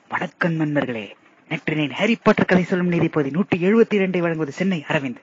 வணக்கம் நண்பர்களே நேற்று நான் ஹாரி பாட்டர் கதை சொல்லும் நீதிபதி நூற்றி எழுபத்தி இரண்டை வழங்குவது Chennai Aravind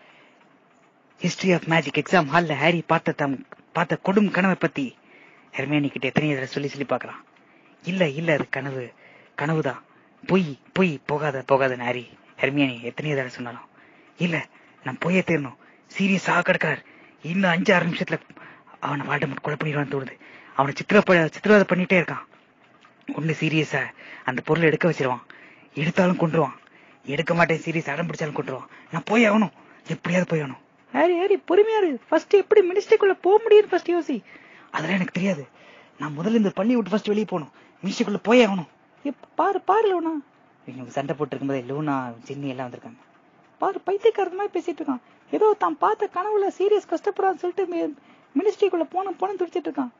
history of magic exam ஹால்ல ஹாரி பார்த்த தம் பார்த்த கொடும் கனவை பத்தி ஹெர்மியானி கிட்ட எத்தனை தடவை சொல்லி சொல்லி பார்க்கறான் இல்ல இல்ல அது கனவு கனவுதான் பொய் பொய் போகாத போகாத ஹாரி ஹெர்மியானி எத்தனை தடவை சொன்னாலும் இல்ல நான் போயே தீரணும் சீரியஸாக கிடக்கிறார் இன்னும் அஞ்சு ஆறு நிமிஷத்துல அவனை வால்டமட் கொலை பண்ணிடுவான்னு தோணுது அவனை சித்திர சித்திரவதை பண்ணிட்டே இருக்கான் ஒண்ணு சீரியஸா அந்த பொருளை எடுக்க வச்சிருவான் எடுத்தாலும் கொண்டுருவான் எடுக்க மாட்டேன் சீரியஸ் அடம் பிடிச்சாலும் கொண்டுருவான் நான் போய் ஆகணும் எப்படியாவது போய் ஆகணும் ஹாரி ஹாரி பொறுமையா இரு ஃபர்ஸ்ட் எப்படி மினிஸ்ட்ரிக்குள்ள போக முடியும் ஃபர்ஸ்ட் யோசி அதெல்லாம் எனக்கு தெரியாது நான் முதல்ல இந்த பள்ளி விட்டு ஃபர்ஸ்ட் வெளியே போகணும் மினிஸ்ட்ரிக்குள்ள போய் ஆகணும் எப்ப பாரு பாரு லூனா இவங்க சண்டை போட்டு இருக்கும்போது லூனா ஜின்னி எல்லாம் வந்திருக்காங்க பாரு பைத்தியக்காரன் மாதிரி பேசிட்டு இருக்கான் ஏதோ தான் பார்த்த கனவுல சீரியஸ் கஷ்டப்படுறான்னு சொல்லிட்டு மினிஸ்ட்ரிக்குள்ள போன போன துடிச்சிட்டு இருக்கான்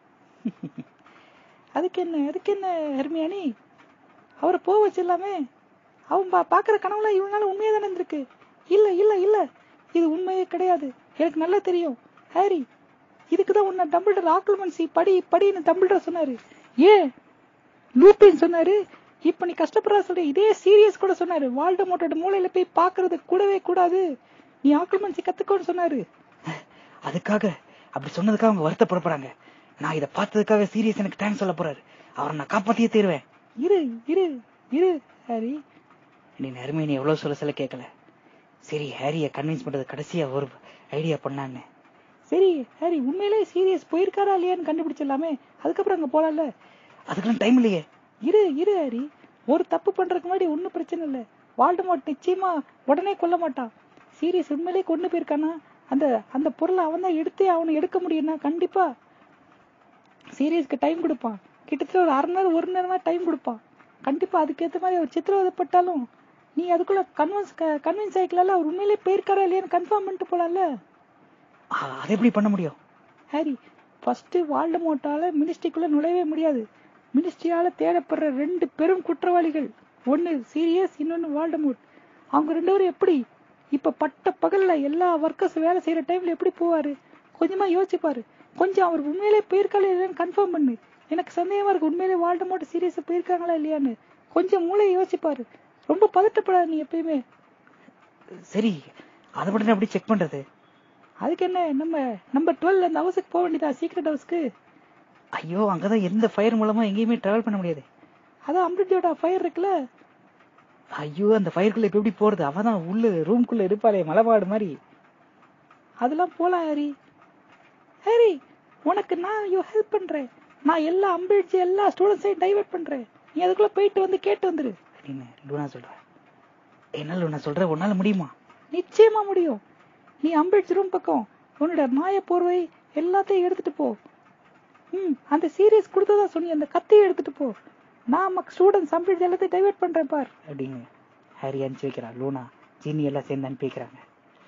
அதுக்கு என்ன அதுக்கு என்ன ஹெர்மியானி அவரை போக வச்சிடலாமே அவன் பா பாக்குற கனவுல இவனால உண்மையா தானே இருந்திருக்கு இல்ல இல்ல இல்ல இது உண்மையே கிடையாது எனக்கு நல்லா தெரியும் ஹாரி இதுக்குதான் உன்னை டம்பிள்டர் ஆக்ரமன்சி படி படின்னு டம்பிள்டர் சொன்னாரு ஏன் லூப்பின் சொன்னாரு இப்ப நீ கஷ்டப்படுறா சொல்ற இதே சீரியஸ் கூட சொன்னாரு வால்டமோட்டோட மூளையில போய் பாக்குறது கூடவே கூடாது நீ ஆக்ரமன்சி கத்துக்கோன்னு சொன்னாரு அதுக்காக அப்படி சொன்னதுக்காக அவங்க வருத்தப்படப்படுறாங்க நான் இதை பார்த்ததுக்காக சீரியஸ் எனக்கு தேங்க்ஸ் சொல்ல போறாரு அவரை நான் காப்பாத்தியே தீருவேன் இரு இரு இரு ஹாரி நீ நறுமையை எவ்வளவு சொல்ல சொல்ல கேட்கல சரி ஹாரிய கன்வின்ஸ் பண்றது கடைசியா ஒரு ஐடியா பண்ணான்னு சரி ஹாரி உண்மையிலே சீரியஸ் போயிருக்காரா இல்லையான்னு கண்டுபிடிச்சிடலாமே அதுக்கப்புறம் அங்க போலாம்ல அதுக்கெல்லாம் டைம் இல்லையே இரு இரு ஹாரி ஒரு தப்பு பண்றதுக்கு முன்னாடி ஒன்னும் பிரச்சனை இல்ல வால்டமோட் நிச்சயமா உடனே கொல்ல மாட்டான் சீரியஸ் உண்மையிலே கொண்டு போயிருக்கானா அந்த அந்த பொருளை அவன் தான் எடுத்தே அவனை எடுக்க முடியும்னா கண்டிப்பா சீரியஸ்க்கு டைம் கொடுப்பான் கிட்டத்தட்ட ஒரு அரை நேரம் ஒரு நேரமா டைம் கொடுப்பான் கண்டிப்பா அதுக்கேற்ற மாதிரி அவர் சித்திரவதைப்பட்டாலும் நீ அதுக்குள்ள கன்வின்ஸ் கன்வின்ஸ் ஆயிக்கலாம்ல அவர் உண்மையிலே போயிருக்காரா இல்லையான்னு கன்ஃபார்ம் பண்ணிட்டு போலாம்ல அது எப்படி பண்ண முடியும் ஹாரி ஃபர்ஸ்ட் வால்டமோட்டால மினிஸ்ட்ரிக்குள்ள நுழையவே முடியாது மினிஸ்ட்ரியால தேடப்படுற ரெண்டு பெரும் குற்றவாளிகள் ஒன்னு சீரியஸ் இன்னொன்னு வால்டமோட் அவங்க ரெண்டு பேரும் எப்படி இப்ப பட்ட பகல்ல எல்லா ஒர்க்கர்ஸ் வேலை செய்யற டைம்ல எப்படி போவாரு கொஞ்சமா யோசிப்பாரு கொஞ்சம் அவர் உண்மையிலே போயிருக்காளா இல்லையான்னு கன்ஃபார்ம் பண்ணு எனக்கு சந்தேகமா இருக்கு உண்மையிலே வால்டமோட் சீரியஸா போயிருக்காங்களா இல்லையான்னு கொஞ்சம் மூளையை யோசிப்பாரு ரொம்ப பதட்டப்படாத நீ எப்பயுமே சரி அதை மட்டும் எப்படி செக் பண்றது அதுக்கு என்ன நம்ம நம்பர் டுவெல் அந்த ஹவுஸுக்கு போக வேண்டியதா சீக்ரெட் ஹவுஸ்க்கு ஐயோ அங்கதான் எந்த ஃபயர் மூலமா எங்கேயுமே டிராவல் பண்ண முடியாது அதான் அம்ரிட்ஜோட ஃபயர் இருக்குல்ல ஐயோ அந்த ஃபயருக்குள்ள இப்ப எப்படி போறது அவதான் உள்ள ரூம்குள்ள இருப்பாளே மலைபாடு மாதிரி அதெல்லாம் போலாம் ஹாரி ஹாரி உனக்கு நான் ஐயோ ஹெல்ப் பண்றேன் நான் எல்லா அம்பிரிட்ஜ் எல்லா ஸ்டூடெண்ட்ஸையும் டைவர்ட் பண்றேன் நீ அதுக்குள்ள போயிட்டு வந்து கேட்டு வந்துரு அப்படின்னு லூனா சொல்ற என்ன லூனா சொல்ற உன்னால முடியுமா நிச்சயமா முடியும் நீ அம்பிரிட்ஜ் ரூம் பக்கம் உன்னோட மாய போர்வை எல்லாத்தையும் எடுத்துட்டு போ ம் அந்த சீரியஸ் கொடுத்ததா சொன்னி அந்த கத்தியை எடுத்துட்டு போ நான் ஸ்டூடெண்ட்ஸ் அம்பிரிட்ஜ் எல்லாத்தையும் டைவர்ட் பண்றேன் பார் அப்படின்னு ஹாரி அனுப்பிச்சு வைக்கிறான் லூனா ஜின்னி எல்லாம் சேர்ந்து அனுப்பி வைக்கிறாங்க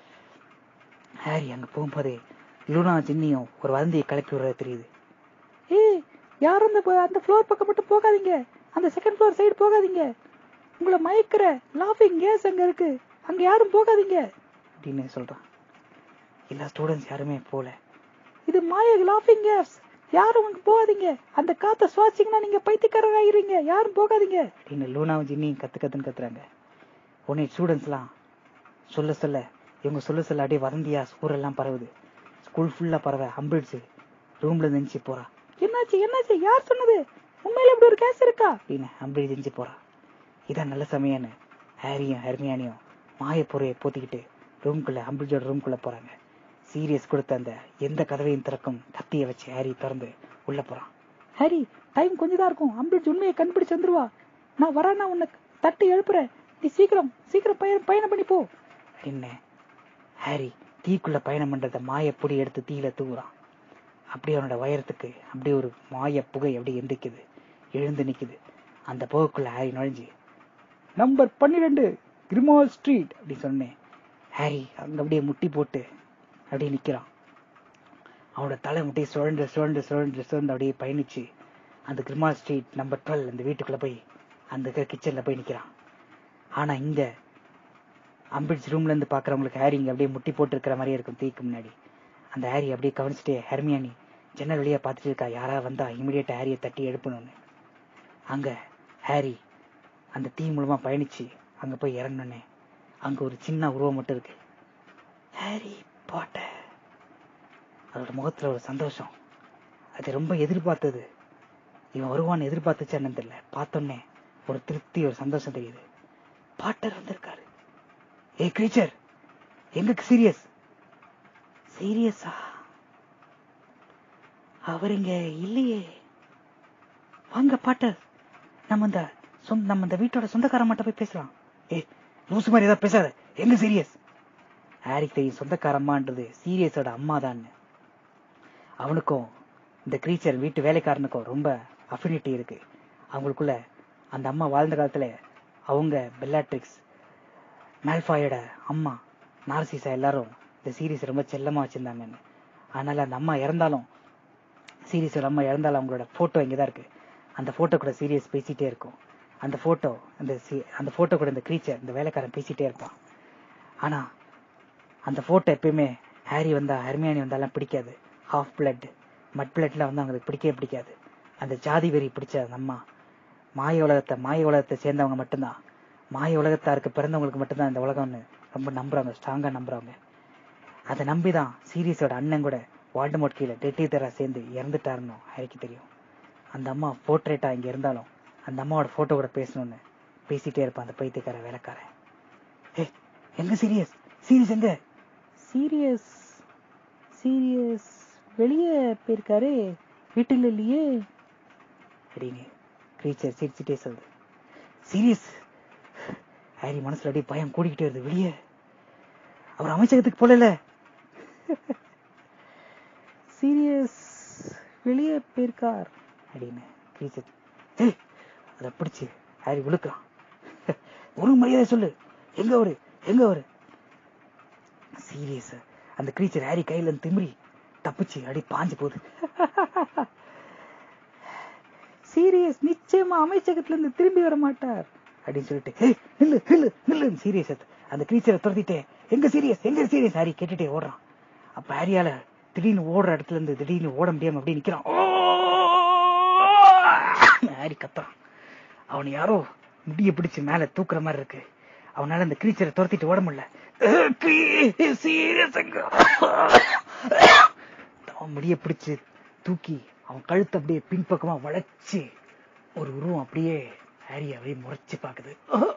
ஹாரி அங்க போகும்போதே லூனா ஜின்னியும் ஒரு வதந்தியை கிளப்பி விடுறது தெரியுது ஏய் யாரும் அந்த அந்த ஃப்ளோர் பக்கம் மட்டும் போகாதீங்க அந்த செகண்ட் ஃப்ளோர் சைடு போகாதீங்க உங்களை மயக்கிற லாஃபிங் கேஸ் அங்க இருக்கு அங்க யாரும் போகாதீங்க அப்படின்னு சொல்றான் எல்லா ஸ்டூடெண்ட்ஸ் யாருமே போல இது மாய லாஃபிங் கேஸ் யாரும் அங்க போகாதீங்க அந்த காத்த சுவாசிங்கன்னா நீங்க பைத்தியக்காரர் ஆயிருவீங்க யாரும் போகாதீங்க அப்படின்னு லூனாவும் ஜின்னியும் கத்து கத்துன்னு கத்துறாங்க உடனே ஸ்டூடெண்ட்ஸ் எல்லாம் சொல்ல சொல்ல இவங்க சொல்ல சொல்ல அப்படியே வதந்தியா ஊரெல்லாம் பரவுது ஸ்கூல் ஃபுல்லா பரவ அம்பிடுச்சு ரூம்ல நினைச்சு போறா என்னாச்சு என்னாச்சு யார் சொன்னது உண்மையில இப்படி ஒரு கேஸ் இருக்கா அப்படின்னு அம்பிடி செஞ்சு போறா இதான் நல்ல சமயம்னு ஹாரியும் ஹெர்மியானியும் மாய பொறையை போத்திக்கிட்டு ரூம்குள்ள அம்பிரிஜோட ரூம்குள்ள போறாங்க சீரியஸ் கொடுத்த அந்த எந்த கதவையும் திறக்கும் கத்திய வச்சு ஹாரி திறந்து உள்ள போறான் ஹாரி டைம் கொஞ்சம் தான் இருக்கும் அம்பிரிட்ஜ் உண்மையை கண்டுபிடிச்சு வந்துருவா நான் வரானா உன்னை தட்டி எழுப்புறேன் நீ சீக்கிரம் சீக்கிரம் பயணம் பயணம் பண்ணி போ என்ன ஹாரி தீக்குள்ள பயணம் பண்றத மாயப்பொடி எடுத்து தீயில தூங்குறான் அப்படியே அவனோட வயரத்துக்கு அப்படியே ஒரு மாய புகை அப்படியே எந்திக்குது எழுந்து நிக்குது அந்த புகைக்குள்ள ஹாரி நுழைஞ்சு நம்பர் பன்னிரெண்டு கிரிமால் ஸ்ட்ரீட் அப்படி சொன்னேன் ஹாரி அங்க அப்படியே முட்டி போட்டு அப்படியே நிக்கிறான் அவனோட தலை முட்டையை சுழண்டு சுழண்டு சுழண்டு சுழண்டு அப்படியே பயணிச்சு அந்த கிரிமால் ஸ்ட்ரீட் நம்பர் டுவெல் அந்த வீட்டுக்குள்ள போய் அந்த கிச்சன்ல போய் நிக்கிறான் ஆனா இங்க அம்பிட்ஸ் ரூம்ல இருந்து பாக்குறவங்களுக்கு ஹாரி இங்க அப்படியே முட்டி போட்டு இருக்கிற மாதிரியே இருக்கும் தீக்கு முன்னாடி அந்த ஹாரி அப்படியே கவனிச்சுட்டே ஹெர்மியானி ஜன்னல் வழியா பார்த்துட்டு இருக்கா யாரா வந்தா இமிடியேட் ஹாரியை தட்டி எழுப்பணும்னு அங்க ஹாரி அந்த தீ மூலமா பயணிச்சு அங்க போய் இறங்கினோன்னே அங்க ஒரு சின்ன உருவம் மட்டும் இருக்கு ஹாரி பாட்டர் அதோட முகத்துல ஒரு சந்தோஷம் அது ரொம்ப எதிர்பார்த்தது இவன் வருவான்னு எதிர்பார்த்துச்சு என்னன்னு தெரியல பார்த்தோன்னே ஒரு திருப்தி ஒரு சந்தோஷம் தெரியுது பாட்டர் வந்திருக்காரு ஏ கிரீச்சர் எங்களுக்கு சீரியஸ் சீரியஸா அவர் இங்க இல்லையே வாங்க பாட்டர் நம்ம இந்த சொந்த நம்ம இந்த வீட்டோட சொந்தக்காரன் மட்டும் போய் பேசலாம் ஏ லூசு மாதிரி ஏதாவது பேசாத எங்க சீரியஸ் ஹாரிக்கு தெரியும் சொந்தக்காரம்மான்றது சீரியஸோட அம்மா தான் அவனுக்கும் இந்த கிரீச்சர் வீட்டு வேலைக்காரனுக்கும் ரொம்ப அஃபினிட்டி இருக்கு அவங்களுக்குள்ள அந்த அம்மா வாழ்ந்த காலத்துல அவங்க பெல்லாட்ரிக்ஸ் மேல்ஃபாயோட அம்மா நார்சிசா எல்லாரும் இந்த சீரியஸ் ரொம்ப செல்லமா வச்சிருந்தாங்கன்னு அதனால அந்த அம்மா இறந்தாலும் சீரியஸோட அம்மா இறந்தாலும் அவங்களோட போட்டோ இங்கதான் இருக்கு அந்த போட்டோ கூட சீரியஸ் பேசிட்டே இருக்கும் அந்த போட்டோ அந்த சி- அந்த போட்டோ கூட இந்த கிரீச்சர் இந்த வேலைக்காரன் பேசிட்டே இருப்பான் ஆனா அந்த போட்டோ எப்பயுமே ஹாரி வந்தா ஹெர்மியானி வந்தாலாம் பிடிக்காது ஹாஃப் பிளட் மட் பிளட்ல வந்து அவங்களுக்கு பிடிக்கவே பிடிக்காது அந்த ஜாதி வெறி பிடிச்ச அந்த அம்மா மாய உலகத்தை மாய உலகத்தை சேர்ந்தவங்க மட்டும்தான் மாய உலகத்தாருக்கு பிறந்தவங்களுக்கு மட்டும்தான் இந்த உலகம்னு ரொம்ப நம்புறாங்க ஸ்ட்ராங்கா நம்புறாங்க அதை நம்பிதான் சீரியஸோட அண்ணன் கூட வால்டமோட் கீழே டெட்டிதரா சேர்ந்து இறந்துட்டாருன்னு ஹாரிக்கு தெரியும் அந்த அம்மா போர்ட்ரேட்டா இங்க இருந்தாலும் அந்த அம்மாவோட போட்டோ கூட பேசணும்னு பேசிட்டே இருப்பான் அந்த பைத்தியக்கார வேலைக்காரன் ஏ எங்க சீரியஸ் சீரியஸ் எங்க சீரியஸ் சீரியஸ் வெளியே போயிருக்காரு வீட்டில் இல்லையே அப்படின்னு கிரீச்சர் சிரிச்சுட்டே சொல்லுது சீரியஸ் ஹாரி மனசுல அப்படியே பயம் கூடிக்கிட்டே வருது வெளியே அவர் அமைச்சகத்துக்கு போகல சீரியஸ் வெளியே போயிருக்கார் அப்படின்னு கிரீச்சர் ஏய் அதை பிடிச்சு ஹாரி விழுக்கிறான் ஒரு மரியாதை சொல்லு எங்க அவரு எங்க அவரு சீரியஸ் அந்த கிரீச்சர் ஹாரி கையில இருந்து திமிரி தப்பிச்சு அடி பாஞ்சு போகுது சீரியஸ் நிச்சயமா அமைச்சகத்துல இருந்து திரும்பி வர மாட்டார் அப்படின்னு சொல்லிட்டு "ஏய், நில்லு நில்லு நில்லு சீரியஸ் அந்த கிரீச்சரை துரத்திட்டேன் எங்க சீரியஸ் எங்க சீரியஸ் ஹாரி கேட்டுட்டே ஓடுறான் அப்ப ஹாரியால திடீர்னு ஓடுற இடத்துல இருந்து திடீர்னு ஓட முடியாம அப்படியே நிக்கிறான் ஹாரி கத்துறான் அவனை யாரோ முடிய பிடிச்சு மேல தூக்குற மாதிரி இருக்கு அவனால அந்த கிரீச்சரை துரத்திட்டு ஓட முடியல சீரியஸ் அவன் முடிய பிடிச்சு தூக்கி அவன் கழுத்தை அப்படியே பின்பக்கமா வளைச்சு ஒரு உருவம் அப்படியே ஹாரி அப்படியே முறைச்சு பாக்குது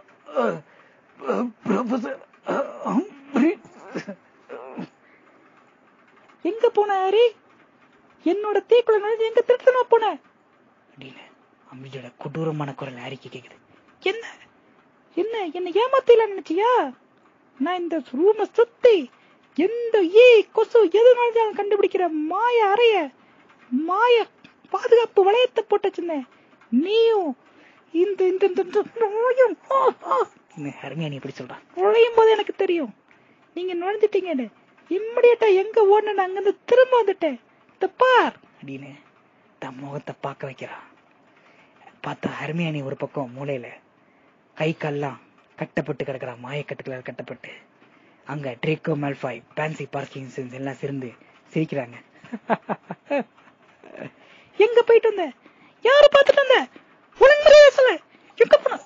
ப்ரொஃபசர் எங்க போன ஹாரி என்னோட தீக்குள்ள நுழைஞ்சு எங்க திருத்தமா போன அப்படின்னு அம்பிஜோட கொடூரமான குரல் ஹாரிக்கு கேக்குது என்ன என்ன என்ன ஏமாத்தல நினைச்சியா நான் இந்த ரூம சுத்தி எந்த ஈ கொசு எது நுழைஞ்சாலும் கண்டுபிடிக்கிற மாய அறைய மாய பாதுகாப்பு வளையத்தை போட்டு வச்சிருந்தேன் நீயும் இந்த இந்த இந்த இந்த நோயும் ஹர்மியானி எப்படி சொல்றான் நுழையும் போது எனக்கு தெரியும் நீங்க நுழைஞ்சிட்டீங்கன்னு இம்மிடியட்டா எங்க ஓடுன அங்கிருந்து திரும்ப வந்துட்டேன் இந்த பார் அப்படின்னு தன் முகத்தை பார்க்க வைக்கிறான் பார்த்தா ஹர்மியானி ஒரு பக்கம் மூலையில கை கால்லாம் கட்டப்பட்டு கிடக்குறா மாயக்கட்டுகளால் கட்டப்பட்டு அங்க ட்ரேக்கோ மால்ஃபாய் பான்சி பார்க்கின்சன்ஸ் எல்லாம் சிரிந்து சிரிக்கிறாங்க எங்க போயிட்டு வந்த யார பார்த்துட்டு வந்த உடனே சொல்லு எங்க போன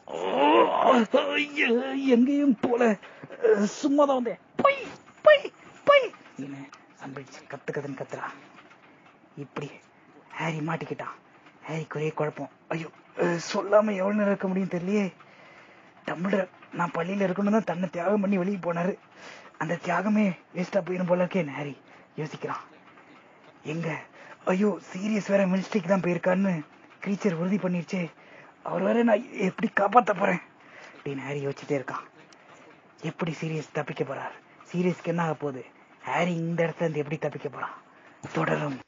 எங்கேயும் போல சும்மாதான் வந்தேன் போய் போய் போய் அம்பிடிச்சு கத்து கத்துன்னு கத்துறா இப்படி ஹாரி மாட்டிக்கிட்டான் ஹாரிக்கு ஒரே குழப்பம் ஐயோ அஹ், சொல்லாம எவ்வளவு நேரம் இருக்க முடியும் தெரியலையே டம்ளர் நான் பள்ளியில இருக்கணும் தான் தன்னை தியாகம் பண்ணி வெளியே போனாரு அந்த தியாகமே வேஸ்டா போயிடும் போல இருக்கே ஹாரி யோசிக்கிறான் எங்க ஐயோ சீரியஸ் வேற மினிஸ்ட்ரிக்கு தான் போயிருக்கான்னு கிரீச்சர் உறுதி பண்ணிருச்சே அவர் வேற நான் எப்படி காப்பாத்த போறேன் அப்படின்னு ஹாரி யோசிச்சுட்டே இருக்கான் எப்படி சீரியஸ் தப்பிக்க போறார் சீரியஸ்க்கு என்ன ஆக போகுது ஹாரி இந்த இடத்துல இருந்து எப்படி தப்பிக்க போறான் தொடரும்